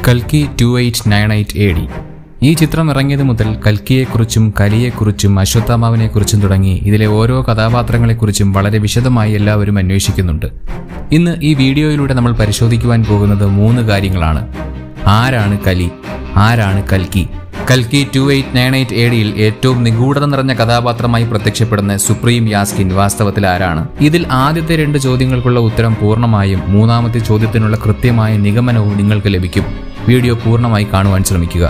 കൽക്കി two eight nine eight A D ഈ ചിത്രം ഇറങ്ങിയത് മുതൽ കൽക്കിയെക്കുറിച്ചും കലിയെക്കുറിച്ചും അശ്വത്ഥാമാവിനെക്കുറിച്ചും തുടങ്ങി ഇതിലെ ഓരോ കഥാപാത്രങ്ങളെക്കുറിച്ചും വളരെ വിശദമായി എല്ലാവരും അന്വേഷിക്കുന്നുണ്ട് ഇന്ന് ഈ വീഡിയോയിലൂടെ നമ്മൾ പരിശോധിക്കുവാൻ പോകുന്നത് മൂന്ന് കാര്യങ്ങളാണ് ആരാണ് കലി ആരാണ് കൽക്കി കൽക്കി two eight nine eight A ഡിയിൽ ഏറ്റവും നിഗൂഢത നിറഞ്ഞ കഥാപാത്രമായി പ്രത്യക്ഷപ്പെടുന്ന സുപ്രീം യാസ്കിൻ വാസ്തവത്തിൽ ആരാണ് ഇതിൽ ആദ്യത്തെ രണ്ട് ചോദ്യങ്ങൾക്കുള്ള ഉത്തരം പൂർണ്ണമായും മൂന്നാമത്തെ ചോദ്യത്തിനുള്ള കൃത്യമായ നിഗമനവും നിങ്ങൾക്ക് ലഭിക്കും വീഡിയോ പൂർണ്ണമായി കാണുവാൻ ശ്രമിക്കുക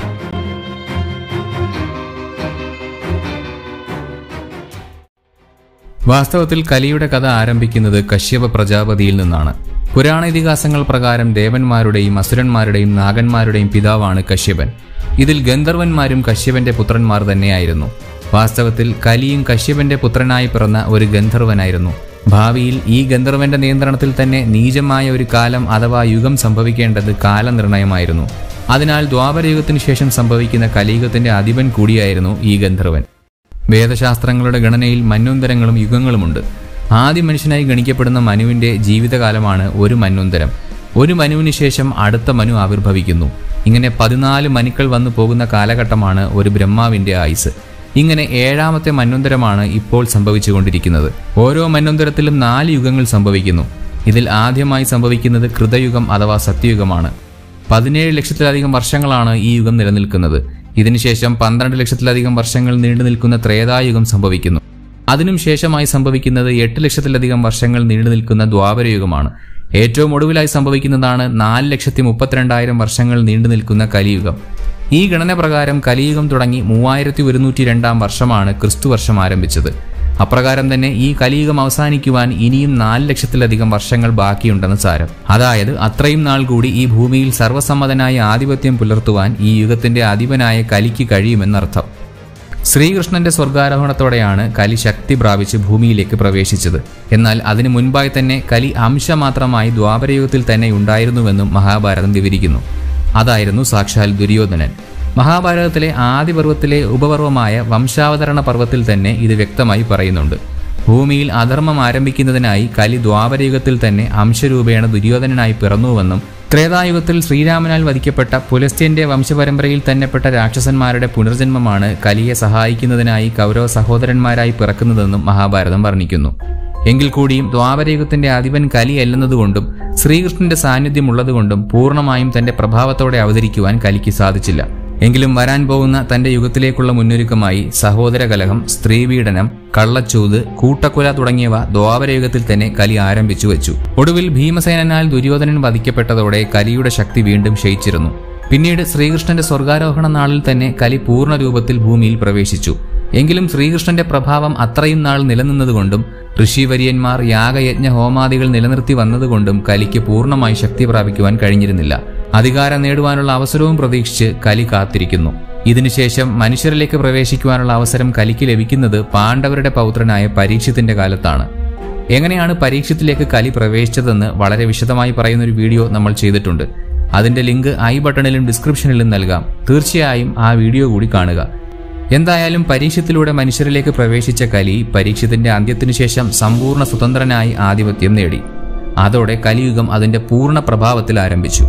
വാസ്തവത്തിൽ കലിയുടെ കഥ ആരംഭിക്കുന്നത് കശ്യപ പ്രജാപതിയിൽ നിന്നാണ് പുരാണ ഇതിഹാസങ്ങൾ പ്രകാരം ദേവന്മാരുടെയും അസുരന്മാരുടെയും നാഗന്മാരുടെയും പിതാവാണ് കശ്യപൻ ഇതിൽ ഗന്ധർവന്മാരും കശ്യപന്റെ പുത്രന്മാർ തന്നെയായിരുന്നു വാസ്തവത്തിൽ കലിയും കശ്യപന്റെ പുത്രനായി പിറന്ന ഒരു ഗന്ധർവനായിരുന്നു ഭാവിയിൽ ഈ ഗന്ധർവന്റെ നിയന്ത്രണത്തിൽ തന്നെ നീചമായ ഒരു കാലം അഥവാ യുഗം സംഭവിക്കേണ്ടത് കാലനിർണയമായിരുന്നു അതിനാൽ ദ്വാപരയുഗത്തിനു ശേഷം സംഭവിക്കുന്ന കലിയുഗത്തിന്റെ അധിപൻ കൂടിയായിരുന്നു ഈ ഗന്ധർവൻ വേദശാസ്ത്രങ്ങളുടെ ഗണനയിൽ മന്വന്തരങ്ങളും യുഗങ്ങളുമുണ്ട് ആദ്യ മനുഷ്യനായി ഗണിക്കപ്പെടുന്ന മനുവിന്റെ ജീവിതകാലമാണ് ഒരു മന്വന്തരം ഒരു മനുവിന് ശേഷം അടുത്ത മനു ആവിർഭവിക്കുന്നു ഇങ്ങനെ പതിനാല് മനുക്കൾ വന്നു പോകുന്ന കാലഘട്ടമാണ് ഒരു ബ്രഹ്മാവിന്റെ ആയുസ് ഇങ്ങനെ ഏഴാമത്തെ മന്വന്തരമാണ് ഇപ്പോൾ സംഭവിച്ചുകൊണ്ടിരിക്കുന്നത് ഓരോ മന്വന്തരത്തിലും നാല് യുഗങ്ങൾ സംഭവിക്കുന്നു ഇതിൽ ആദ്യമായി സംഭവിക്കുന്നത് കൃതയുഗം അഥവാ സത്യയുഗമാണ് പതിനേഴ് ലക്ഷത്തിലധികം വർഷങ്ങളാണ് ഈ യുഗം നിലനിൽക്കുന്നത് ഇതിനുശേഷം പന്ത്രണ്ട് ലക്ഷത്തിലധികം വർഷങ്ങൾ നീണ്ടു നിൽക്കുന്ന ത്രേതായുഗം സംഭവിക്കുന്നു അതിനും ശേഷമായി സംഭവിക്കുന്നത് എട്ട് ലക്ഷത്തിലധികം വർഷങ്ങൾ നീണ്ടു നിൽക്കുന്ന ദ്വാപരയുഗമാണ് ഏറ്റവും ഒടുവിലായി സംഭവിക്കുന്നതാണ് നാല് ലക്ഷത്തി മുപ്പത്തിരണ്ടായിരം വർഷങ്ങൾ നീണ്ടു നിൽക്കുന്ന കലിയുഗം ഈ ഗണന പ്രകാരം കലിയുഗം തുടങ്ങി മൂവായിരത്തി ഒരുന്നൂറ്റി രണ്ടാം വർഷമാണ് ക്രിസ്തു വർഷം ആരംഭിച്ചത് അപ്രകാരം തന്നെ ഈ കലിയുഗം അവസാനിക്കുവാൻ ഇനിയും നാല് ലക്ഷത്തിലധികം വർഷങ്ങൾ ബാക്കിയുണ്ടെന്ന് സാരം അതായത് അത്രയും നാൾ കൂടി ഈ ഭൂമിയിൽ സർവ്വസമ്മതനായ ആധിപത്യം പുലർത്തുവാൻ ഈ യുഗത്തിന്റെ അധിപനായ കലിക്ക് കഴിയുമെന്നർത്ഥം ശ്രീകൃഷ്ണന്റെ സ്വർഗാരോഹണത്തോടെയാണ് കലി ശക്തി പ്രാപിച്ച് ഭൂമിയിലേക്ക് പ്രവേശിച്ചത് എന്നാൽ അതിനു മുൻപായി തന്നെ കലി അംശമാത്രമായി ദ്വാപരയുഗത്തിൽ തന്നെ ഉണ്ടായിരുന്നുവെന്നും മഹാഭാരതം വിവരിക്കുന്നു അതായിരുന്നു സാക്ഷാൽ ദുര്യോധനൻ മഹാഭാരതത്തിലെ ആദ്യ പർവ്വത്തിലെ ഉപപർവമായ വംശാവതരണ പർവ്വത്തിൽ തന്നെ ഇത് വ്യക്തമായി പറയുന്നുണ്ട് ഭൂമിയിൽ അധർമ്മം ആരംഭിക്കുന്നതിനായി കലി ദ്വാപരയുഗത്തിൽ തന്നെ അംശരൂപേണ ദുര്യോധനനായി പിറന്നുവെന്നും ത്രേതായുഗത്തിൽ ശ്രീരാമനാൽ വധിക്കപ്പെട്ട പുലസ്ത്യന്റെ വംശപരമ്പരയിൽ തന്നെപ്പെട്ട രാക്ഷസന്മാരുടെ പുനർജന്മമാണ് കലിയെ സഹായിക്കുന്നതിനായി കൗരവ സഹോദരന്മാരായി പിറക്കുന്നതെന്നും മഹാഭാരതം വർണ്ണിക്കുന്നു എങ്കിൽ കൂടിയും ദ്വാപരയുഗത്തിന്റെ അധിപൻ കലിയല്ലെന്നതുകൊണ്ടും ശ്രീകൃഷ്ണന്റെ സാന്നിധ്യം ഉള്ളതുകൊണ്ടും പൂർണ്ണമായും തന്റെ പ്രഭാവത്തോടെ അവതരിക്കുവാൻ കലിക്ക് സാധിച്ചില്ല എങ്കിലും വരാൻ പോകുന്ന തന്റെ യുഗത്തിലേക്കുള്ള മുന്നൊരുക്കമായി സഹോദര കലഹം സ്ത്രീപീഡനം കള്ളച്ചൂത് കൂട്ടക്കൊല തുടങ്ങിയവ ദ്വാപരയുഗത്തിൽ തന്നെ കലി ആരംഭിച്ചു വെച്ചു ഒടുവിൽ ഭീമസേനാൽ ദുര്യോധനൻ വധിക്കപ്പെട്ടതോടെ കലിയുടെ ശക്തി വീണ്ടും ക്ഷയിച്ചിരുന്നു പിന്നീട് ശ്രീകൃഷ്ണന്റെ സ്വർഗാരോഹണ നാളിൽ തന്നെ കലി പൂർണ്ണ രൂപത്തിൽ ഭൂമിയിൽ പ്രവേശിച്ചു എങ്കിലും ശ്രീകൃഷ്ണന്റെ പ്രഭാവം അത്രയും നാൾ നിലനിന്നതുകൊണ്ടും ഋഷിവര്യന്മാർ യാഗയജ്ഞ ഹോമാദികൾ നിലനിർത്തി വന്നതുകൊണ്ടും കലിക്ക് പൂർണ്ണമായി ശക്തി പ്രാപിക്കുവാൻ കഴിഞ്ഞിരുന്നില്ല അധികാരം നേടുവാനുള്ള അവസരവും പ്രതീക്ഷിച്ച് കലി കാത്തിരിക്കുന്നു ഇതിനുശേഷം മനുഷ്യരിലേക്ക് പ്രവേശിക്കുവാനുള്ള അവസരം കലിക്ക് ലഭിക്കുന്നത് പാണ്ഡവരുടെ പൗത്രനായ പരീക്ഷത്തിന്റെ കാലത്താണ് എങ്ങനെയാണ് പരീക്ഷത്തിലേക്ക് കലി പ്രവേശിച്ചതെന്ന് വളരെ വിശദമായി പറയുന്ന ഒരു വീഡിയോ നമ്മൾ ചെയ്തിട്ടുണ്ട് അതിന്റെ ലിങ്ക് ഐ ബട്ടണിലും ഡിസ്ക്രിപ്ഷനിലും നൽകാം തീർച്ചയായും ആ വീഡിയോ കൂടി കാണുക എന്തായാലും പരീക്ഷത്തിലൂടെ മനുഷ്യരിലേക്ക് പ്രവേശിച്ച കലി പരീക്ഷത്തിന്റെ അന്ത്യത്തിനു ശേഷം സമ്പൂർണ്ണ സ്വതന്ത്രനായി ആധിപത്യം നേടി അതോടെ കലിയുഗം അതിന്റെ പൂർണ്ണ പ്രഭാവത്തിൽ ആരംഭിച്ചു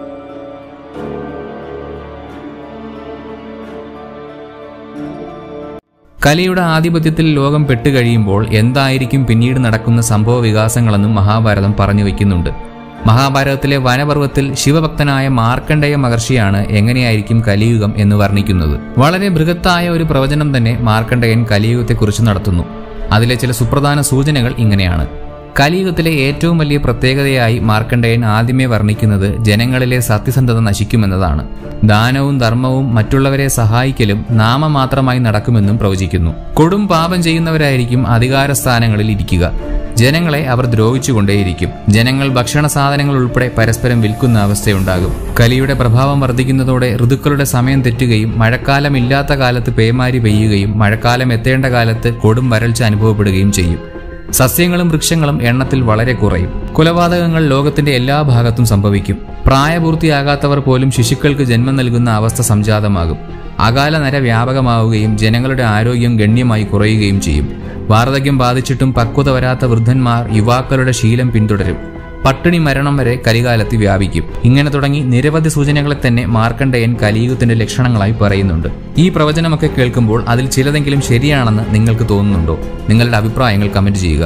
കലിയുടെ ആധിപത്യത്തിൽ ലോകം പെട്ടുകഴിയുമ്പോൾ എന്തായിരിക്കും പിന്നീട് നടക്കുന്ന സംഭവ വികാസങ്ങളെന്നും മഹാഭാരതം പറഞ്ഞു വയ്ക്കുന്നുണ്ട് മഹാഭാരതത്തിലെ വനപർവ്വത്തിൽ ശിവഭക്തനായ മാർക്കണ്ഡേയ മഹർഷിയാണ് എങ്ങനെയായിരിക്കും കലിയുഗം എന്ന് വർണ്ണിക്കുന്നത് വളരെ ബൃഹത്തായ ഒരു പ്രവചനം തന്നെ മാർക്കണ്ഡേയൻ കലിയുഗത്തെക്കുറിച്ച് നടത്തുന്നു അതിലെ ചില സുപ്രധാന സൂചനകൾ ഇങ്ങനെയാണ് കലിയുഗത്തിലെ ഏറ്റവും വലിയ പ്രത്യേകതയായി മാർക്കണ്ഡേയൻ ആദ്യമേ വർണ്ണിക്കുന്നത് ജനങ്ങളിലെ സത്യസന്ധത നശിക്കുമെന്നതാണ് ദാനവും ധർമ്മവും മറ്റുള്ളവരെ സഹായിക്കലും നാമമാത്രമായി നടക്കുമെന്നും പ്രവചിക്കുന്നു കൊടും പാപം ചെയ്യുന്നവരായിരിക്കും അധികാര സ്ഥാനങ്ങളിൽ ഇരിക്കുക ജനങ്ങളെ അവർ ദ്രോഹിച്ചുകൊണ്ടേയിരിക്കും ജനങ്ങൾ ഭക്ഷണ സാധനങ്ങൾ ഉൾപ്പെടെ പരസ്പരം വിൽക്കുന്ന അവസ്ഥയുണ്ടാകും കലിയുടെ പ്രഭാവം വർദ്ധിക്കുന്നതോടെ ഋതുക്കളുടെ സമയം തെറ്റുകയും മഴക്കാലമില്ലാത്ത കാലത്ത് പേമാരി പെയ്യുകയും മഴക്കാലം എത്തേണ്ട കാലത്ത് കൊടും വരൾച്ച അനുഭവപ്പെടുകയും ചെയ്യും സസ്യങ്ങളും വൃക്ഷങ്ങളും എണ്ണത്തിൽ വളരെ കുറയും കൊലപാതകങ്ങൾ ലോകത്തിന്റെ എല്ലാ ഭാഗത്തും സംഭവിക്കും പ്രായപൂർത്തിയാകാത്തവർ പോലും ശിശുക്കൾക്ക് ജന്മം നൽകുന്ന അവസ്ഥ സംജാതമാകും അകാല നര വ്യാപകമാവുകയും ജനങ്ങളുടെ ആരോഗ്യം ഗണ്യമായി കുറയുകയും ചെയ്യും വാർദ്ധക്യം ബാധിച്ചിട്ടും പക്വത വരാത്ത വൃദ്ധന്മാർ യുവാക്കളുടെ ശീലം പിന്തുടരും പട്ടിണി മരണം വരെ കലികാലത്ത് വ്യാപിക്കും ഇങ്ങനെ തുടങ്ങി നിരവധി സൂചനകളെ തന്നെ മാർക്കണ്ഡേയൻ കലിയുഗത്തിന്റെ ലക്ഷണങ്ങളായി പറയുന്നുണ്ട് ഈ പ്രവചനമൊക്കെ കേൾക്കുമ്പോൾ അതിൽ ചിലതെങ്കിലും ശരിയാണെന്ന് നിങ്ങൾക്ക് തോന്നുന്നുണ്ടോ നിങ്ങളുടെ അഭിപ്രായങ്ങൾ കമന്റ് ചെയ്യുക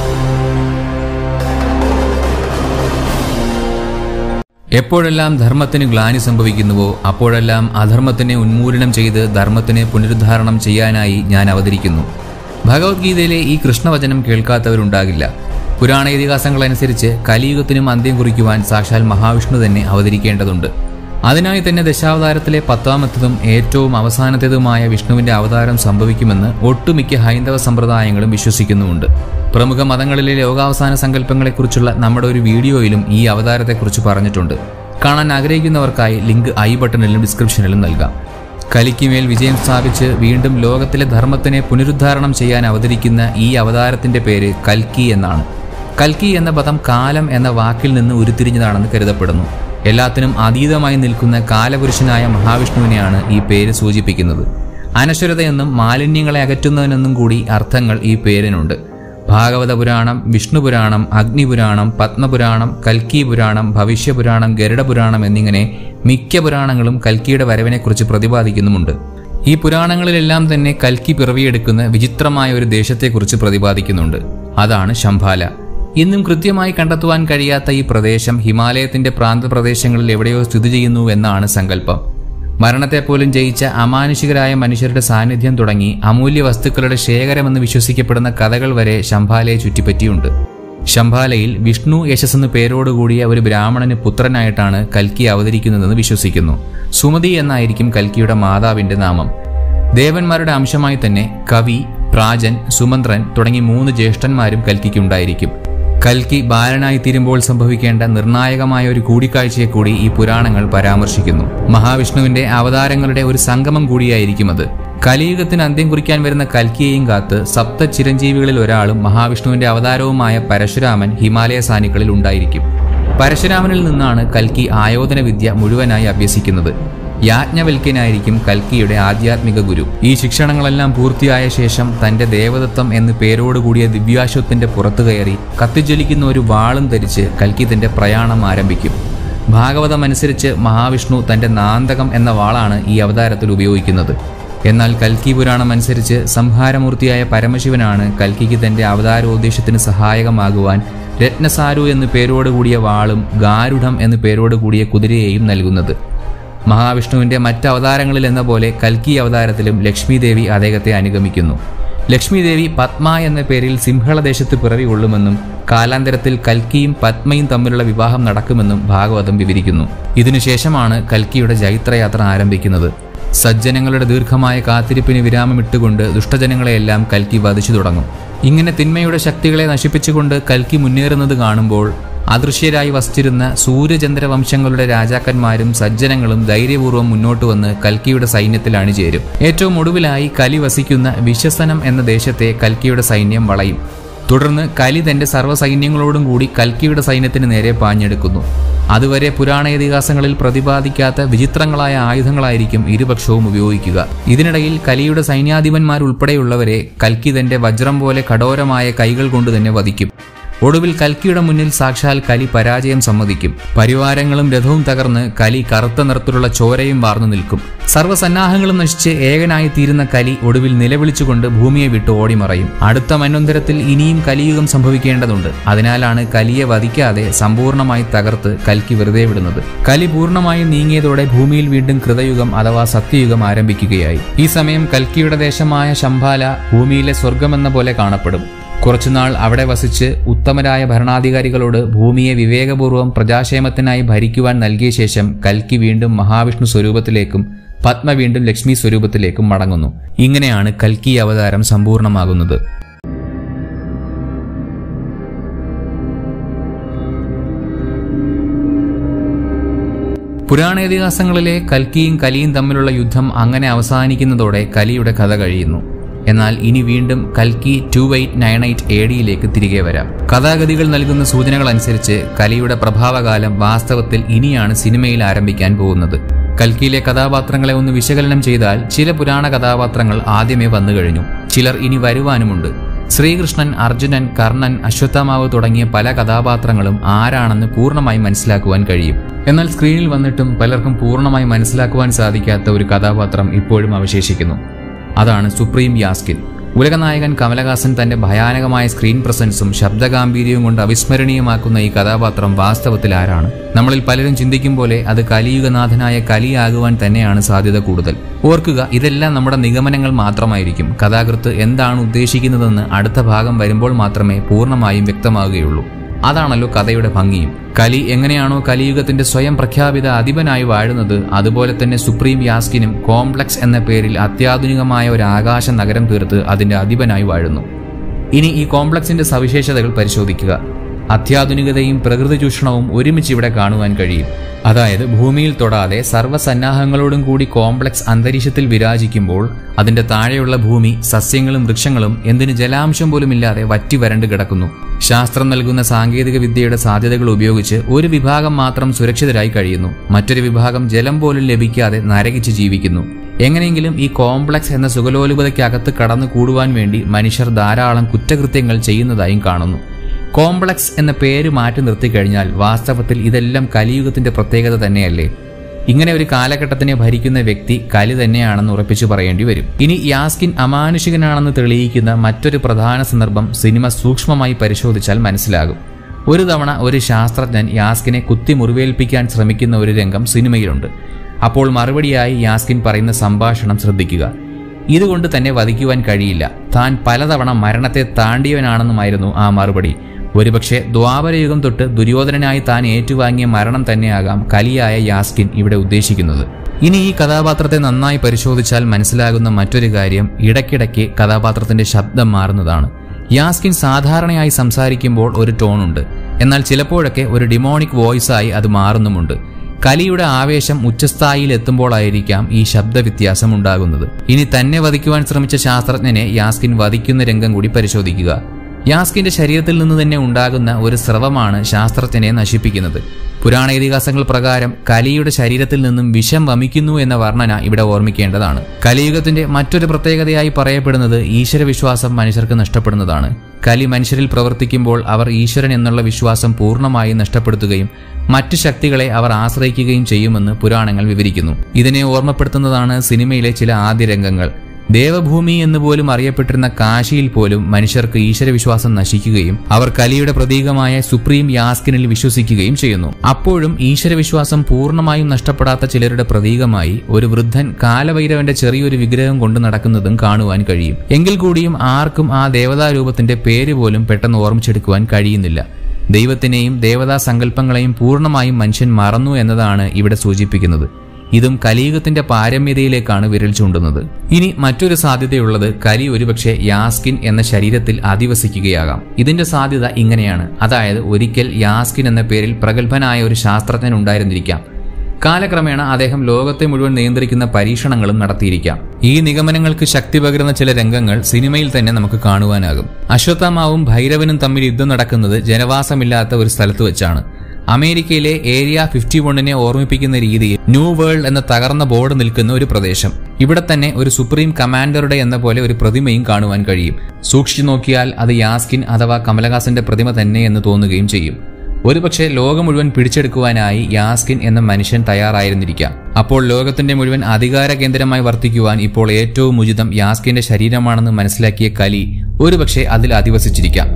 എപ്പോഴെല്ലാം ധർമ്മത്തിന് ഗ്ലാനി സംഭവിക്കുന്നുവോ അപ്പോഴെല്ലാം അധർമ്മത്തിനെ ഉന്മൂലനം ചെയ്ത് ധർമ്മത്തിനെ പുനരുദ്ധാരണം ചെയ്യാനായി ഞാൻ അവതരിക്കുന്നു ഭഗവത്ഗീതയിലെ ഈ കൃഷ്ണവചനം കേൾക്കാത്തവരുണ്ടാകില്ല പുരാണ ഇതിഹാസങ്ങളനുസരിച്ച് കലിയുഗത്തിനും അന്ത്യം കുറിക്കുവാൻ സാക്ഷാൽ മഹാവിഷ്ണു തന്നെ അവതരിക്കേണ്ടതുണ്ട് അതിനായി തന്നെ ദശാവതാരത്തിലെ പത്താമത്തതും ഏറ്റവും അവസാനത്തേതുമായ വിഷ്ണുവിന്റെ അവതാരം സംഭവിക്കുമെന്ന് ഒട്ടുമിക്ക ഹൈന്ദവ സമ്പ്രദായങ്ങളും വിശ്വസിക്കുന്നുമുണ്ട് പ്രമുഖ മതങ്ങളിലെ ലോകാവസാന സങ്കല്പങ്ങളെക്കുറിച്ചുള്ള നമ്മുടെ ഒരു വീഡിയോയിലും ഈ അവതാരത്തെക്കുറിച്ച് പറഞ്ഞിട്ടുണ്ട് കാണാൻ ആഗ്രഹിക്കുന്നവർക്കായി ലിങ്ക് ഐ ബട്ടണിലും ഡിസ്ക്രിപ്ഷനിലും നൽകാം കലിക്കുമേൽ വിജയം സ്ഥാപിച്ച് വീണ്ടും ലോകത്തിലെ ധർമ്മത്തിനെ പുനരുദ്ധാരണം ചെയ്യാൻ അവതരിക്കുന്ന ഈ അവതാരത്തിന്റെ പേര് കൽക്കി എന്നാണ് കൽക്കി എന്ന പദം കാലം എന്ന വാക്കിൽ നിന്ന് ഉരുത്തിരിഞ്ഞതാണെന്ന് കരുതപ്പെടുന്നു എല്ലാത്തിനും അതീതമായി നിൽക്കുന്ന കാലപുരുഷനായ മഹാവിഷ്ണുവിനെയാണ് ഈ പേര് സൂചിപ്പിക്കുന്നത് അനശ്വരതയെന്നും മാലിന്യങ്ങളെ അകറ്റുന്നതിനെന്നും കൂടി അർത്ഥങ്ങൾ ഈ പേരിനുണ്ട് ഭാഗവത പുരാണം വിഷ്ണു പുരാണം അഗ്നിപുരാണം പത്മപുരാണം കൽക്കി പുരാണം ഭവിഷ്യപുരാണം ഗരുഡപുരാണം എന്നിങ്ങനെ മിക്ക പുരാണങ്ങളും കൽക്കിയുടെ വരവിനെക്കുറിച്ച് പ്രതിപാദിക്കുന്നുമുണ്ട് ഈ പുരാണങ്ങളിലെല്ലാം തന്നെ കൽക്കി പിറവിയെടുക്കുന്ന വിചിത്രമായ ഒരു ദേശത്തെക്കുറിച്ച് പ്രതിപാദിക്കുന്നുണ്ട് അതാണ് ശംഭാല ഇന്നും കൃത്യമായി കണ്ടെത്തുവാൻ കഴിയാത്ത ഈ പ്രദേശം ഹിമാലയത്തിന്റെ പ്രാന്തപ്രദേശങ്ങളിൽ എവിടെയോ സ്ഥിതി ചെയ്യുന്നു എന്നാണ് സങ്കല്പം മരണത്തെപ്പോലും ജയിച്ച അമാനുഷികരായ മനുഷ്യരുടെ സാന്നിധ്യം തുടങ്ങി അമൂല്യ വസ്തുക്കളുടെ ശേഖരമെന്ന് വിശ്വസിക്കപ്പെടുന്ന കഥകൾ വരെ ശംഭാലയെ ചുറ്റിപ്പറ്റിയുണ്ട് ശംഭാലയിൽ വിഷ്ണു യശസ് എന്ന പേരോടുകൂടിയ ഒരു ബ്രാഹ്മണന് പുത്രനായിട്ടാണ് കൽക്കി അവതരിക്കുന്നതെന്ന് വിശ്വസിക്കുന്നു സുമതി എന്നായിരിക്കും കൽക്കിയുടെ മാതാവിന്റെ നാമം ദേവന്മാരുടെ അംശമായി തന്നെ കവി പ്രാജൻ സുമന്ത്രൻ തുടങ്ങി മൂന്ന് ജ്യേഷ്ഠന്മാരും കൽക്കിക്കുണ്ടായിരിക്കും കൽക്കി ബാലനായി തീരുമ്പോൾ സംഭവിക്കേണ്ട നിർണായകമായ ഒരു കൂടിക്കാഴ്ചയെ കൂടി ഈ പുരാണങ്ങൾ പരാമർശിക്കുന്നു മഹാവിഷ്ണുവിന്റെ അവതാരങ്ങളുടെ ഒരു സംഗമം കൂടിയായിരിക്കും അത് കലിയുഗത്തിന് അന്ത്യം കുറിക്കാൻ വരുന്ന കൽക്കിയെയും കാത്ത് സപ്ത ചിരഞ്ജീവികളിൽ ഒരാളും മഹാവിഷ്ണുവിന്റെ അവതാരവുമായ പരശുരാമൻ ഹിമാലയ സാനികളിൽ ഉണ്ടായിരിക്കും പരശുരാമനിൽ നിന്നാണ് കൽക്കി ആയോധന വിദ്യ മുഴുവനായി അഭ്യസിക്കുന്നത് യാജ്ഞവൽക്യനായിരിക്കും കൽക്കിയുടെ ആധ്യാത്മിക ഗുരു ഈ ശിക്ഷണങ്ങളെല്ലാം പൂർത്തിയായ ശേഷം തന്റെ ദേവദത്തം എന്ന് പേരോടുകൂടിയ ദിവ്യാശ്വത്തിന്റെ പുറത്തു കയറി കത്തിജ്വലിക്കുന്ന ഒരു വാളും ധരിച്ച് കൽക്കി തന്റെ പ്രയാണം ആരംഭിക്കും ഭാഗവതം അനുസരിച്ച് മഹാവിഷ്ണു തന്റെ നാന്തകം എന്ന വാളാണ് ഈ അവതാരത്തിൽ ഉപയോഗിക്കുന്നത് എന്നാൽ കൽക്കി പുരാണം അനുസരിച്ച് സംഹാരമൂർത്തിയായ പരമശിവനാണ് കൽക്കിക്ക് തന്റെ അവതാരോദ്ദേശത്തിന് സഹായകമാകുവാൻ രത്നസാരു എന്നു പേരോടുകൂടിയ വാളും ഗാരുഡം എന്നു പേരോടുകൂടിയ കുതിരയെയും നൽകുന്നത് മഹാവിഷ്ണുവിന്റെ മറ്റ് അവതാരങ്ങളിൽ എന്ന പോലെ കൽക്കി അവതാരത്തിലും ലക്ഷ്മി ദേവി അദ്ദേഹത്തെ അനുഗമിക്കുന്നു ലക്ഷ്മി ദേവി പത്മ എന്ന പേരിൽ സിംഹളദേശത്ത് പിറവി കൊള്ളുമെന്നും കാലാന്തരത്തിൽ കൽക്കിയും പത്മയും തമ്മിലുള്ള വിവാഹം നടക്കുമെന്നും ഭാഗവതം വിവരിക്കുന്നു ഇതിനുശേഷമാണ് കൽക്കിയുടെ ജൈത്രയാത്ര ആരംഭിക്കുന്നത് സജ്ജനങ്ങളുടെ ദീർഘമായ കാത്തിരിപ്പിന് വിരാമമിട്ടുകൊണ്ട് ദുഷ്ടജനങ്ങളെയെല്ലാം കൽക്കി വധിച്ചു തുടങ്ങും ഇങ്ങനെ തിന്മയുടെ ശക്തികളെ നശിപ്പിച്ചുകൊണ്ട് കൽക്കി മുന്നേറുന്നത് കാണുമ്പോൾ അദൃശ്യരായി വസിച്ചിരുന്ന സൂര്യചന്ദ്ര വംശങ്ങളുടെ രാജാക്കന്മാരും സജ്ജനങ്ങളും ധൈര്യപൂർവ്വം മുന്നോട്ട് വന്ന് കൽക്കിയുടെ സൈന്യത്തിൽ അണിചേരും ഏറ്റവും ഒടുവിലായി കലി വസിക്കുന്ന വിശ്വസനം എന്ന ദേശത്തെ കൽക്കിയുടെ സൈന്യം വളയും തുടർന്ന് കലി തന്റെ സർവ്വസൈന്യങ്ങളോടും കൂടി കൽക്കിയുടെ സൈന്യത്തിന് നേരെ പാഞ്ഞെടുക്കുന്നു അതുവരെ പുരാണ ഇതിഹാസങ്ങളിൽ പ്രതിപാദിക്കാത്ത വിചിത്രങ്ങളായ ആയുധങ്ങളായിരിക്കും ഇരുപക്ഷവും ഉപയോഗിക്കുക ഇതിനിടയിൽ കലിയുടെ സൈന്യാധിപന്മാരുൾപ്പെടെയുള്ളവരെ കൽക്കി തന്റെ വജ്രം പോലെ കഠോരമായ കൈകൾ കൊണ്ട് തന്നെ വധിക്കും ഒടുവിൽ കൽക്കിയുടെ മുന്നിൽ സാക്ഷാൽ കലി പരാജയം സമ്മതിക്കും പരിവാരങ്ങളും രഥവും തകർന്ന് കലി കറുത്ത നിറത്തിലുള്ള ചോരയും വാർന്നു നിൽക്കും സർവ്വസന്നാഹങ്ങളും നശിച്ച് ഏകനായി തീരുന്ന കലി ഒടുവിൽ നിലവിളിച്ചുകൊണ്ട് ഭൂമിയെ വിട്ട് ഓടിമറയും അടുത്ത മന്വന്തരത്തിൽ ഇനിയും കലിയുഗം സംഭവിക്കേണ്ടതുണ്ട് അതിനാലാണ് കലിയെ വധിക്കാതെ സമ്പൂർണ്ണമായി തകർത്ത് കൽക്കി വെറുതെ വിടുന്നത് കലി പൂർണ്ണമായും നീങ്ങിയതോടെ ഭൂമിയിൽ വീണ്ടും കൃതയുഗം അഥവാ സത്യയുഗം ആരംഭിക്കുകയായി ഈ സമയം കൽക്കിയുടെ ദേശമായ ശംഭാല ഭൂമിയിലെ സ്വർഗമെന്ന പോലെ കാണപ്പെടും കുറച്ചുനാൾ അവിടെ വസിച്ച് ഉത്തമരായ ഭരണാധികാരികളോട് ഭൂമിയെ വിവേകപൂർവ്വം പ്രജാക്ഷേമത്തിനായി ഭരിക്കുവാൻ നൽകിയ ശേഷം കൽക്കി വീണ്ടും മഹാവിഷ്ണു സ്വരൂപത്തിലേക്കും പത്മ വീണ്ടും ലക്ഷ്മി സ്വരൂപത്തിലേക്കും മടങ്ങുന്നു ഇങ്ങനെയാണ് കൽക്കി അവതാരം സമ്പൂർണ്ണമാകുന്നത് പുരാണേതിഹാസങ്ങളിലെ കൽക്കിയും കലിയും തമ്മിലുള്ള യുദ്ധം അങ്ങനെ അവസാനിക്കുന്നതോടെ കലിയുടെ കഥ കഴിയുന്നു എന്നാൽ ഇനി വീണ്ടും കൽക്കി two eight nine eight A ഡിയിലേക്ക് തിരികെ വരാം കഥാഗതികൾ നൽകുന്ന സൂചനകൾ അനുസരിച്ച് കലിയുടെ പ്രഭാവകാലം വാസ്തവത്തിൽ ഇനിയാണ് സിനിമയിൽ ആരംഭിക്കാൻ പോകുന്നത് കൽക്കിയിലെ കഥാപാത്രങ്ങളെ ഒന്ന് വിശകലനം ചെയ്താൽ ചില പുരാണ കഥാപാത്രങ്ങൾ ആദ്യമേ വന്നു കഴിഞ്ഞു ചിലർ ഇനി വരുവാനുമുണ്ട് ശ്രീകൃഷ്ണൻ അർജുനൻ കർണൻ അശ്വത്ഥമാവ് തുടങ്ങിയ പല കഥാപാത്രങ്ങളും ആരാണെന്ന് പൂർണ്ണമായി മനസ്സിലാക്കുവാൻ കഴിയും എന്നാൽ സ്ക്രീനിൽ വന്നിട്ടും പലർക്കും പൂർണ്ണമായി മനസ്സിലാക്കുവാൻ സാധിക്കാത്ത ഒരു കഥാപാത്രം ഇപ്പോഴും അവശേഷിക്കുന്നു അതാണ് സുപ്രീം യാസ്കിൻ ഉലകനായകൻ കമലഹാസൻ തന്റെ ഭയാനകമായ സ്ക്രീൻ പ്രസൻസും ശബ്ദഗാംഭീര്യവും കൊണ്ട് അവിസ്മരണീയമാക്കുന്ന ഈ കഥാപാത്രം വാസ്തവത്തിൽ ആരാണ് നമ്മളിൽ പലരും ചിന്തിക്കും പോലെ അത് കലിയുഗനാഥനായ കലിയാകുവാൻ തന്നെയാണ് സാധ്യത കൂടുതൽ ഓർക്കുക ഇതെല്ലാം നമ്മുടെ നിഗമനങ്ങൾ മാത്രമായിരിക്കും കഥാകൃത്ത് എന്താണ് ഉദ്ദേശിക്കുന്നതെന്ന് അടുത്ത ഭാഗം വരുമ്പോൾ മാത്രമേ പൂർണ്ണമായും വ്യക്തമാവുകയുള്ളൂ അതാണല്ലോ കഥയുടെ ഭംഗിയും കലി എങ്ങനെയാണോ കലിയുഗത്തിന്റെ സ്വയം പ്രഖ്യാപിത അധിപനായി വാഴുന്നത് അതുപോലെ തന്നെ സുപ്രീം യാസ്കിനും കോംപ്ലക്സ് എന്ന പേരിൽ അത്യാധുനികമായ ഒരു ആകാശ നഗരം തീർത്ത് അതിന്റെ അധിപനായി വാഴുന്നു ഇനി ഈ കോംപ്ലക്സിന്റെ സവിശേഷതകൾ പരിശോധിക്കുക അത്യാധുനികതയും പ്രകൃതി ചൂഷണവും ഒരുമിച്ച് ഇവിടെ കാണുവാൻ കഴിയും അതായത് ഭൂമിയിൽ തൊടാതെ സർവ്വസന്നാഹങ്ങളോടും കൂടി കോംപ്ലക്സ് അന്തരീക്ഷത്തിൽ വിരാജിക്കുമ്പോൾ അതിന്റെ താഴെയുള്ള ഭൂമി സസ്യങ്ങളും വൃക്ഷങ്ങളും എന്തിന് ജലാംശം പോലും ഇല്ലാതെ വറ്റി വരണ്ട് കിടക്കുന്നു ശാസ്ത്രം നൽകുന്ന സാങ്കേതിക വിദ്യയുടെ സാധ്യതകൾ ഉപയോഗിച്ച് ഒരു വിഭാഗം മാത്രം സുരക്ഷിതരായി കഴിയുന്നു മറ്റൊരു വിഭാഗം ജലം പോലും ലഭിക്കാതെ നരകിച്ച് ജീവിക്കുന്നു എങ്ങനെയെങ്കിലും ഈ കോംപ്ലക്സ് എന്ന സുഖലോലുപതയ്ക്കകത്ത് കടന്നു കൂടുവാൻ വേണ്ടി മനുഷ്യർ ധാരാളം കുറ്റകൃത്യങ്ങൾ ചെയ്യുന്നതായും കാണുന്നു കോംപ്ലക്സ് എന്ന പേര് മാറ്റി നിർത്തിക്കഴിഞ്ഞാൽ വാസ്തവത്തിൽ ഇതെല്ലാം കലിയുഗത്തിന്റെ പ്രത്യേകത തന്നെയല്ലേ ഇങ്ങനെ ഒരു കാലഘട്ടത്തിനെ ഭരിക്കുന്ന വ്യക്തി കലി തന്നെയാണെന്ന് ഉറപ്പിച്ചു പറയേണ്ടി വരും ഇനി യാസ്കിൻ അമാനുഷികനാണെന്ന് തെളിയിക്കുന്ന മറ്റൊരു പ്രധാന സന്ദർഭം സിനിമ സൂക്ഷ്മമായി പരിശോധിച്ചാൽ മനസ്സിലാകും ഒരു തവണ ഒരു ശാസ്ത്രജ്ഞൻ യാസ്കിനെ കുത്തി മുറിവേൽപ്പിക്കാൻ ശ്രമിക്കുന്ന ഒരു രംഗം സിനിമയിലുണ്ട് അപ്പോൾ മറുപടിയായി യാസ്കിൻ പറയുന്ന സംഭാഷണം ശ്രദ്ധിക്കുക ഇതുകൊണ്ട് തന്നെ വധിക്കുവാൻ കഴിയില്ല താൻ പലതവണ മരണത്തെ താണ്ടിയവനാണെന്നുമായിരുന്നു ആ മറുപടി ഒരുപക്ഷെ ദ്വാപരയുഗം തൊട്ട് ദുര്യോധനനായി താൻ ഏറ്റുവാങ്ങിയ മരണം തന്നെയാകാം കലിയായ യാസ്കിൻ ഇവിടെ ഉദ്ദേശിക്കുന്നത് ഇനി ഈ കഥാപാത്രത്തെ നന്നായി പരിശോധിച്ചാൽ മനസ്സിലാകുന്ന മറ്റൊരു കാര്യം ഇടയ്ക്കിടയ്ക്ക് കഥാപാത്രത്തിന്റെ ശബ്ദം മാറുന്നതാണ് യാസ്കിൻ സാധാരണയായി സംസാരിക്കുമ്പോൾ ഒരു ടോണുണ്ട് എന്നാൽ ചിലപ്പോഴൊക്കെ ഒരു ഡിമോണിക് വോയിസായി അത് മാറുന്നുമുണ്ട് കലിയുടെ ആവേശം ഉച്ചസ്ഥായിയിൽ എത്തുമ്പോഴായിരിക്കാം ഈ ശബ്ദവ്യത്യാസം ഉണ്ടാകുന്നത് ഇനി തന്നെ വധിക്കുവാൻ ശ്രമിച്ച ശാസ്ത്രജ്ഞനെ യാസ്കിൻ വധിക്കുന്ന രംഗം കൂടി പരിശോധിക്കുക യാസ്കിന്റെ ശരീരത്തിൽ നിന്ന് തന്നെ ഉണ്ടാകുന്ന ഒരു സ്രവമാണ് ശാസ്ത്രജ്ഞനെ നശിപ്പിക്കുന്നത് പുരാണ ഇതിഹാസങ്ങൾ പ്രകാരം കലിയുടെ ശരീരത്തിൽ നിന്നും വിഷം വമിക്കുന്നു എന്ന വർണ്ണന ഇവിടെ ഓർമ്മിക്കേണ്ടതാണ് കലിയുഗത്തിന്റെ മറ്റൊരു പ്രത്യേകതയായി പറയപ്പെടുന്നത് ഈശ്വരവിശ്വാസം മനുഷ്യർക്ക് നഷ്ടപ്പെടുന്നതാണ് കലി മനുഷ്യരിൽ പ്രവർത്തിക്കുമ്പോൾ അവർ ഈശ്വരൻ എന്നുള്ള വിശ്വാസം പൂർണ്ണമായും നഷ്ടപ്പെടുത്തുകയും മറ്റു ശക്തികളെ അവർ ആശ്രയിക്കുകയും ചെയ്യുമെന്ന് പുരാണങ്ങൾ വിവരിക്കുന്നു ഇതിനെ ഓർമ്മപ്പെടുത്തുന്നതാണ് സിനിമയിലെ ചില ആദ്യ രംഗങ്ങൾ ദേവഭൂമി എന്ന് പോലും അറിയപ്പെട്ടിരുന്ന കാശിയിൽ പോലും മനുഷ്യർക്ക് ഈശ്വരവിശ്വാസം നശിക്കുകയും അവർ കലിയുടെ പ്രതീകമായ സുപ്രീം യാസ്കിനിൽ വിശ്വസിക്കുകയും ചെയ്യുന്നു അപ്പോഴും ഈശ്വരവിശ്വാസം പൂർണ്ണമായും നഷ്ടപ്പെടാത്ത ചിലരുടെ പ്രതീകമായി ഒരു വൃദ്ധൻ കാലഭൈരവന്റെ ചെറിയൊരു വിഗ്രഹം കൊണ്ട് നടക്കുന്നതും കാണുവാൻ കഴിയും എങ്കിൽ കൂടിയും ആർക്കും ആ ദേവതാരൂപത്തിന്റെ പേര് പോലും പെട്ടെന്ന് ഓർമ്മിച്ചെടുക്കുവാൻ കഴിയുന്നില്ല ദൈവത്തിനെയും ദേവതാ സങ്കല്പങ്ങളെയും പൂർണ്ണമായും മനുഷ്യൻ മറന്നു എന്നതാണ് ഇവിടെ സൂചിപ്പിക്കുന്നത് ഇതും കലിയുഗത്തിന്റെ പാരമ്യതയിലേക്കാണ് വിരൽ ചൂണ്ടുന്നത് ഇനി മറ്റൊരു സാധ്യതയുള്ളത് കലി ഒരുപക്ഷെ യാസ്കിൻ എന്ന ശരീരത്തിൽ അധിവസിക്കുകയാകാം ഇതിന്റെ സാധ്യത ഇങ്ങനെയാണ് അതായത് ഒരിക്കൽ യാസ്കിൻ എന്ന പേരിൽ പ്രഗത്ഭനായ ഒരു ശാസ്ത്രജ്ഞൻ ഉണ്ടായിരുന്നിരിക്കാം കാലക്രമേണ അദ്ദേഹം ലോകത്തെ മുഴുവൻ നിയന്ത്രിക്കുന്ന പരീക്ഷണങ്ങളും നടത്തിയിരിക്കാം ഈ നിഗമനങ്ങൾക്ക് ശക്തി പകരുന്ന ചില രംഗങ്ങൾ സിനിമയിൽ തന്നെ നമുക്ക് കാണുവാനാകും അശ്വത്ഥമാവും ഭൈരവനും തമ്മിൽ യുദ്ധം നടക്കുന്നത് ജനവാസമില്ലാത്ത ഒരു സ്ഥലത്ത് വെച്ചാണ് അമേരിക്കയിലെ ഏരിയ ഫിഫ്റ്റി വണ്ണിനെ ഓർമ്മിപ്പിക്കുന്ന രീതിയിൽ ന്യൂ വേൾഡ് എന്ന തകർന്ന ബോർഡ് നിൽക്കുന്ന ഒരു പ്രദേശം ഇവിടെ തന്നെ ഒരു സുപ്രീം കമാൻഡറുടെ എന്ന പോലെ ഒരു പ്രതിമയും കാണുവാൻ കഴിയും സൂക്ഷിച്ചു നോക്കിയാൽ അത് യാസ്കിൻ അഥവാ കമലഹാസന്റെ പ്രതിമ തന്നെ എന്ന് തോന്നുകയും ചെയ്യും ഒരുപക്ഷെ ലോകം മുഴുവൻ പിടിച്ചെടുക്കുവാനായി യാസ്കിൻ എന്ന മനുഷ്യൻ തയ്യാറായിരുന്നിരിക്കാം അപ്പോൾ ലോകത്തിന്റെ മുഴുവൻ അധികാര കേന്ദ്രമായി വർത്തിക്കുവാൻ ഇപ്പോൾ ഏറ്റവും ഉചിതം യാസ്കിന്റെ ശരീരമാണെന്ന് മനസ്സിലാക്കിയ കലി ഒരുപക്ഷെ അതിൽ അധിവസിച്ചിരിക്കാം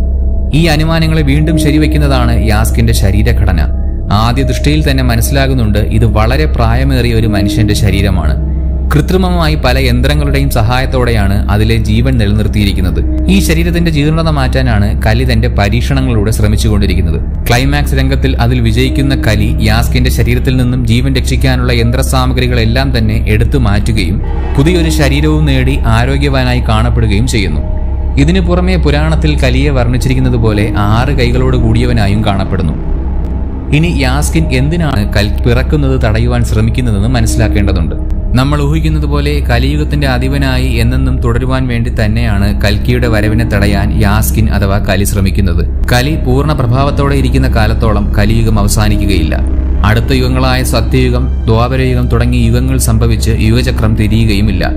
ഈ അനുമാനങ്ങളെ വീണ്ടും ശരിവെക്കുന്നതാണ് യാസ്കിന്റെ ശരീരഘടന ആദ്യ ദൃഷ്ടിയിൽ തന്നെ മനസ്സിലാകുന്നുണ്ട് ഇത് വളരെ പ്രായമേറിയ ഒരു മനുഷ്യന്റെ ശരീരമാണ് കൃത്രിമമായി പല യന്ത്രങ്ങളുടെയും സഹായത്തോടെയാണ് അതിലെ ജീവൻ നിലനിർത്തിയിരിക്കുന്നത് ഈ ശരീരത്തിന്റെ ജീർണത മാറ്റാനാണ് കലി തന്റെ പരീക്ഷണങ്ങളിലൂടെ ശ്രമിച്ചുകൊണ്ടിരിക്കുന്നത് ക്ലൈമാക്സ് രംഗത്തിൽ അതിൽ വിജയിക്കുന്ന കലി യാസ്കിന്റെ ശരീരത്തിൽ നിന്നും ജീവൻ രക്ഷിക്കാനുള്ള യന്ത്രസാമഗ്രികളെല്ലാം തന്നെ എടുത്തു മാറ്റുകയും പുതിയൊരു ശരീരവും നേടി ആരോഗ്യവാനായി കാണപ്പെടുകയും ചെയ്യുന്നു ഇതിനു പുറമെ പുരാണത്തിൽ കലിയെ വർണ്ണിച്ചിരിക്കുന്നത് പോലെ ആറ് കൈകളോട് കൂടിയവനായും കാണപ്പെടുന്നു ഇനി യാസ്കിൻ എന്തിനാണ് കൽ പിറക്കുന്നത് തടയുവാൻ ശ്രമിക്കുന്നതെന്ന് മനസ്സിലാക്കേണ്ടതുണ്ട് നമ്മൾ ഊഹിക്കുന്നത് പോലെ കലിയുഗത്തിന്റെ അധിപനായി എന്നെന്നും തുടരുവാൻ വേണ്ടി തന്നെയാണ് കൽക്കിയുടെ വരവിനെ തടയാൻ യാസ്കിൻ അഥവാ കലി ശ്രമിക്കുന്നത് കലി പൂർണ്ണ പ്രഭാവത്തോടെ ഇരിക്കുന്ന കാലത്തോളം കലിയുഗം അവസാനിക്കുകയില്ല അടുത്ത യുഗങ്ങളായ സത്യയുഗം ദ്വാപരയുഗം തുടങ്ങിയ യുഗങ്ങൾ സംഭവിച്ച് യുഗചക്രം തിരിയുകയുമില്ല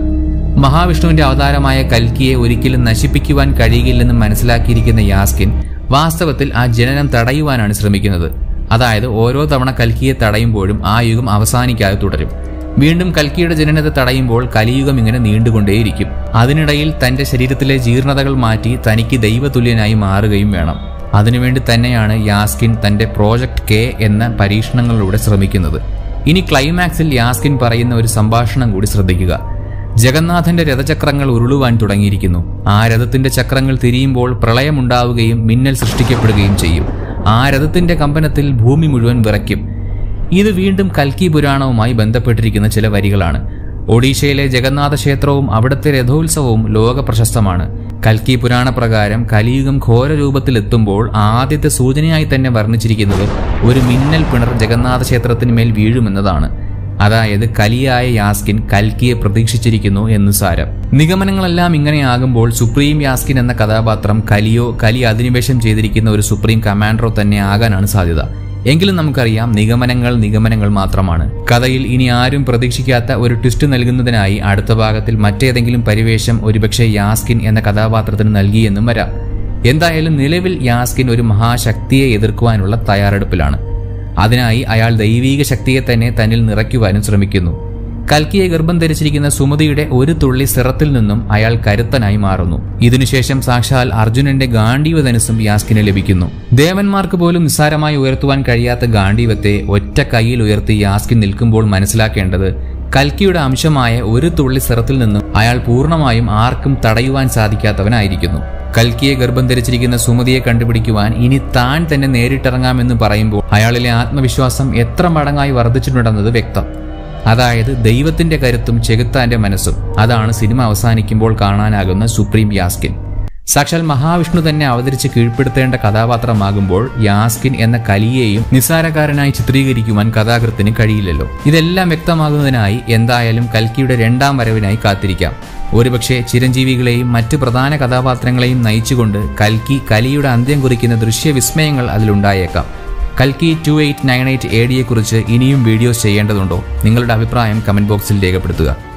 മഹാവിഷ്ണുവിന്റെ അവതാരമായ കൽക്കിയെ ഒരിക്കലും നശിപ്പിക്കുവാൻ കഴിയില്ലെന്ന് മനസ്സിലാക്കിയിരിക്കുന്ന യാസ്കിൻ വാസ്തവത്തിൽ ആ ജനനം തടയുവാനാണ് ശ്രമിക്കുന്നത് അതായത് ഓരോ തവണ കൽക്കിയെ തടയുമ്പോഴും ആ യുഗം അവസാനിക്കാതെ തുടരും വീണ്ടും കൽക്കിയുടെ ജനനത്തെ തടയുമ്പോൾ കലിയുഗം ഇങ്ങനെ നീണ്ടുകൊണ്ടേയിരിക്കും അതിനിടയിൽ തന്റെ ശരീരത്തിലെ ജീർണതകൾ മാറ്റി തനിക്ക് ദൈവതുല്യനായി മാറുകയും വേണം അതിനുവേണ്ടി തന്നെയാണ് യാസ്കിൻ തന്റെ പ്രോജക്റ്റ് കെ എന്ന പരീക്ഷണങ്ങളിലൂടെ ശ്രമിക്കുന്നത് ഇനി ക്ലൈമാക്സിൽ യാസ്കിൻ പറയുന്ന ഒരു സംഭാഷണം കൂടി ശ്രദ്ധിക്കുക ജഗന്നാഥന്റെ രഥചക്രങ്ങൾ ഉരുളുവാൻ തുടങ്ങിയിരിക്കുന്നു ആ രഥത്തിന്റെ ചക്രങ്ങൾ തിരിയുമ്പോൾ പ്രളയമുണ്ടാവുകയും മിന്നൽ സൃഷ്ടിക്കപ്പെടുകയും ചെയ്യും ആ രഥത്തിന്റെ കമ്പനത്തിൽ ഭൂമി മുഴുവൻ വിറയ്ക്കും ഇത് വീണ്ടും കൽക്കി പുരാണവുമായി ബന്ധപ്പെട്ടിരിക്കുന്ന ചില വരികളാണ് ഒഡീഷയിലെ ജഗന്നാഥ ക്ഷേത്രവും അവിടുത്തെ രഥോത്സവവും ലോക പ്രശസ്തമാണ് കൽക്കി പുരാണ പ്രകാരം കലിയുഗം ഘോര രൂപത്തിലെത്തുമ്പോൾ ആദ്യത്തെ സൂചനയായി തന്നെ വർണ്ണിച്ചിരിക്കുന്നത് ഒരു മിന്നൽ പിണർ ജഗന്നാഥ ക്ഷേത്രത്തിന്മേൽ വീഴുമെന്നതാണ് അതായത് കലിയായ യാസ്കിൻ കൽക്കിയെ പ്രതീക്ഷിച്ചിരിക്കുന്നു എന്ന് സാരം നിഗമനങ്ങളെല്ലാം ഇങ്ങനെയാകുമ്പോൾ സുപ്രീം യാസ്കിൻ എന്ന കഥാപാത്രം കലിയോ കലി അധിനിവേശം ചെയ്തിരിക്കുന്ന ഒരു സുപ്രീം കമാൻഡറോ തന്നെ ആകാനാണ് സാധ്യത എങ്കിലും നമുക്കറിയാം നിഗമനങ്ങൾ നിഗമനങ്ങൾ മാത്രമാണ് കഥയിൽ ഇനി ആരും പ്രതീക്ഷിക്കാത്ത ഒരു ട്വിസ്റ്റ് നൽകുന്നതിനായി അടുത്ത ഭാഗത്തിൽ മറ്റേതെങ്കിലും പരിവേഷം ഒരുപക്ഷെ യാസ്കിൻ എന്ന കഥാപാത്രത്തിന് നൽകിയെന്നും വരാം എന്തായാലും നിലവിൽ യാസ്കിൻ ഒരു മഹാശക്തിയെ എതിർക്കുവാനുള്ള തയ്യാറെടുപ്പിലാണ് അതിനായി അയാൾ ദൈവീക ശക്തിയെ തന്നെ തന്നിൽ നിറയ്ക്കുവാനും ശ്രമിക്കുന്നു കൽക്കിയെ ഗർഭം ധരിച്ചിരിക്കുന്ന സുമതിയുടെ ഒരു തുള്ളി സിറത്തിൽ നിന്നും അയാൾ കരുത്തനായി മാറുന്നു ഇതിനുശേഷം സാക്ഷാൽ അർജുനന്റെ ഗാന്ഡീവധനുസും യാസ്കിന് ലഭിക്കുന്നു ദേവന്മാർക്ക് പോലും നിസ്സാരമായി ഉയർത്തുവാൻ കഴിയാത്ത ഗാന്ഡീവത്തെ ഒറ്റ കൈയിൽ ഉയർത്തി യാസ്കിൻ നിൽക്കുമ്പോൾ മനസ്സിലാക്കേണ്ടത് കൽക്കിയുടെ അംശമായ ഒരു തുള്ളി സിറത്തിൽ നിന്നും അയാൾ പൂർണ്ണമായും ആർക്കും തടയുവാൻ സാധിക്കാത്തവനായിരിക്കുന്നു കൽക്കിയെ ഗർഭം ധരിച്ചിരിക്കുന്ന സുമതിയെ കണ്ടുപിടിക്കുവാൻ ഇനി താൻ തന്നെ നേരിട്ടിറങ്ങാമെന്ന് പറയുമ്പോൾ അയാളിലെ ആത്മവിശ്വാസം എത്ര മടങ്ങായി വർദ്ധിച്ചിട്ടുണ്ടെന്നത് വ്യക്തം അതായത് ദൈവത്തിന്റെ കരുത്തും ചെകുത്താന്റെ മനസ്സും അതാണ് സിനിമ അവസാനിക്കുമ്പോൾ കാണാനാകുന്ന സുപ്രീം യാസ്കിൻ സാക്ഷാൽ മഹാവിഷ്ണു തന്നെ അവതരിച്ച് കീഴ്പ്പെടുത്തേണ്ട കഥാപാത്രമാകുമ്പോൾ യാസ്കിൻ എന്ന കലിയെയും നിസ്സാരക്കാരനായി ചിത്രീകരിക്കുവാൻ കഥാകൃത്തിന് കഴിയില്ലല്ലോ ഇതെല്ലാം വ്യക്തമാകുന്നതിനായി എന്തായാലും കൽക്കിയുടെ രണ്ടാം വരവിനായി കാത്തിരിക്കാം ഒരുപക്ഷെ ചിരഞ്ജീവികളെയും മറ്റ് പ്രധാന കഥാപാത്രങ്ങളെയും നയിച്ചുകൊണ്ട് കൽക്കി കലിയുടെ അന്ത്യം കുറിക്കുന്ന ദൃശ്യവിസ്മയങ്ങൾ അതിലുണ്ടായേക്കാം കൽക്കി two eight nine eight A ഡിയെക്കുറിച്ച് ഇനിയും വീഡിയോസ് ചെയ്യേണ്ടതുണ്ടോ നിങ്ങളുടെ അഭിപ്രായം കമന്റ് ബോക്സിൽ രേഖപ്പെടുത്തുക